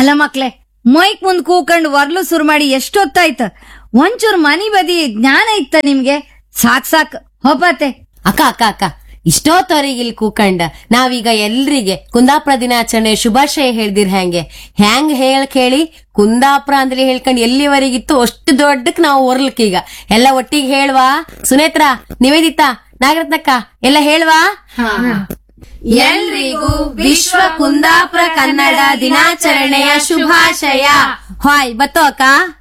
ಅಲ್ಲ ಮಕ್ಳೆ ಮೈಕ್ ಮುಂದ್ ಕೂಕಂಡ್ ವರ್ಲು ಸುರು ಮಾಡಿ ಎಷ್ಟೊತ್ತಾಯ್ತ ಒಂಚೂರ್ ಮನಿ ಬದಿ ಜ್ಞಾನ ಇತ್ತ ನಿಮ್ಗೆ ಸಾಕ್ ಸಾಕ್ ಹೋಪತೆ ಅಕ್ಕ ಅಕ್ಕ ಅಕ್ಕ ಇಷ್ಟೊತ್ತವರೆಗೆ ಇಲ್ಲಿ ಕೂಕಂಡ ನಾವೀಗ ಎಲ್ರಿಗೆ ಕುಂದಾಪುರ ದಿನಾಚರಣೆ ಶುಭಾಶಯ ಹೇಳ್ದಿರ್ ಹೆಂಗೆ ಹೆಂಗ್ ಹೇಳಕ್ ಹೇಳಿ ಕುಂದಾಪುರ ಅಂದ್ರೆ ಹೇಳ್ಕೊಂಡ್ ಎಲ್ಲಿವರೆಗಿತ್ತು ಅಷ್ಟು ದೊಡ್ಡಕ್ ನಾವು ಹೊರ್ಲಕ್ ಈಗ ಎಲ್ಲ ಒಟ್ಟಿಗೆ ಹೇಳ್ವಾ ಸುನೇತ್ರ ನಿವೇದಿತಾ ನಾಗರತ್ನಕ್ಕ ಎಲ್ಲ ಹೇಳ್ವಾ ಎಲ್ರಿಗೂ ವಿಶ್ವ ಕುಂದಾಪುರ ಕನ್ನಡ ದಿನಾಚರಣೆಯ ಶುಭಾಶಯ ಹಾಯ್ ಬತ್ತೋ ಅಕ್ಕ